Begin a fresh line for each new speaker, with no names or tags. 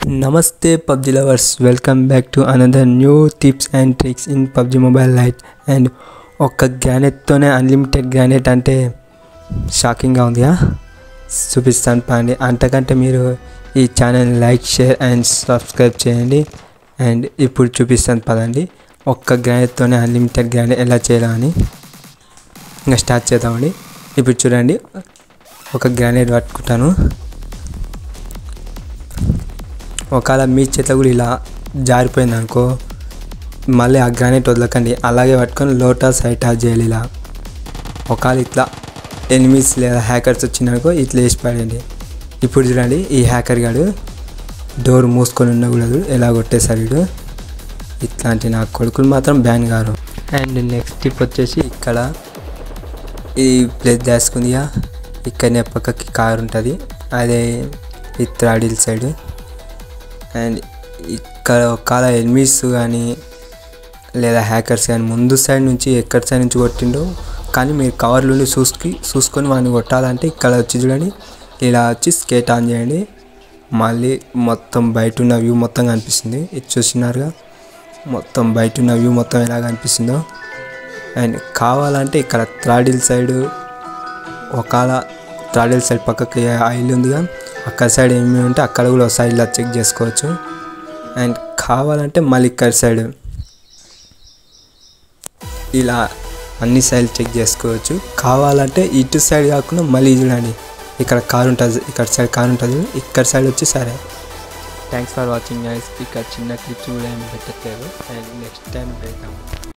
నమస్తే PUBG lovers welcome back to another new tips and tricks in PUBG mobile lite and ఒక్క గ్రానైట్తోనే unlimited granite అంటే షాకింగ్గా ఉందిగా చూపిస్తాను పండి అంతకంటే మీరు ఈ channel like share and subscribe చేయండి అండ్ ఇప్పుడు చూపిస్తాను పదండి ఒక్క గ్రానైట్తోనే అన్లిమిటెడ్ గ్రానైట్ ఎలా చేయాలని ఇంకా స్టార్ట్ చేద్దామండి ఇప్పుడు చూడండి ఒక గ్రానైట్ పట్టుకుంటాను ఒకవేళ మీ చేతిలో కూడా ఇలా జారిపోయింది అనుకో మళ్ళీ ఆ గ్రానైట్ వదలకండి అలాగే పట్టుకొని లోటస్ హైటాచ్ చేయాలి ఇలా ఒకవేళ ఇట్లా ఎనిమిస్ లేదా హ్యాకర్స్ వచ్చిందనుకో ఇట్లా వేసి పడండి ఇప్పుడు చూడండి ఈ హ్యాకర్ గాడు డోర్ మూసుకొని ఉండకూడదు ఎలా కొట్టేశారు వీడు ఇట్లాంటి నా కొడుకులు మాత్రం బ్యాన్ గారు అండ్ నెక్స్ట్ టిప్ వచ్చేసి ఇక్కడ ఈ ప్లేస్ దాచుకుందిగా ఇక్కడనే పక్కకి కార్ ఉంటుంది అదే ఈ త్రాడిల్ సైడ్ అండ్ ఇక్కడ ఒకవేళ ఎనిమీస్ కానీ లేదా హ్యాకర్స్ కానీ ముందు సైడ్ నుంచి ఎక్కడి సైడ్ నుంచి కొట్టిండో కానీ మీరు కవర్లు చూసుకి చూసుకొని వాడిని కొట్టాలంటే ఇక్కడ వచ్చి చూడండి ఇలా వచ్చి స్కేట్ ఆన్ చేయండి మళ్ళీ మొత్తం బయట ఉన్న వ్యూ మొత్తం కనిపిస్తుంది ఇది చూసినారుగా మొత్తం బయట ఉన్న వ్యూ మొత్తం ఎలా కనిపిస్తుందో అండ్ కావాలంటే ఇక్కడ త్రాడిల్ సైడ్ ఒకవేళ త్రాడిల్ సైడ్ పక్కకి ఆయిల్ ఉందిగా అక్కడ సైడ్ ఏమి ఉంటే అక్కడ కూడా ఒకసారి ఇలా చెక్ చేసుకోవచ్చు అండ్ కావాలంటే మళ్ళీ ఇక్కడ సైడ్ ఇలా అన్ని సైడ్ చెక్ చేసుకోవచ్చు కావాలంటే ఇటు సైడ్ కాకుండా మళ్ళీ చూడండి ఇక్కడ కార్ ఉంటుంది ఇక్కడ సైడ్ కార్ ఉంటుంది ఇక్కడ సైడ్ వచ్చి సరే థ్యాంక్స్ ఫర్ వాచింగ్ గైస్ ఇక్కడ చిన్న క్లిప్స్ కూడా ఏమి పెట్టట్లేదు అండ్ నెక్స్ట్ టైం పెడతాము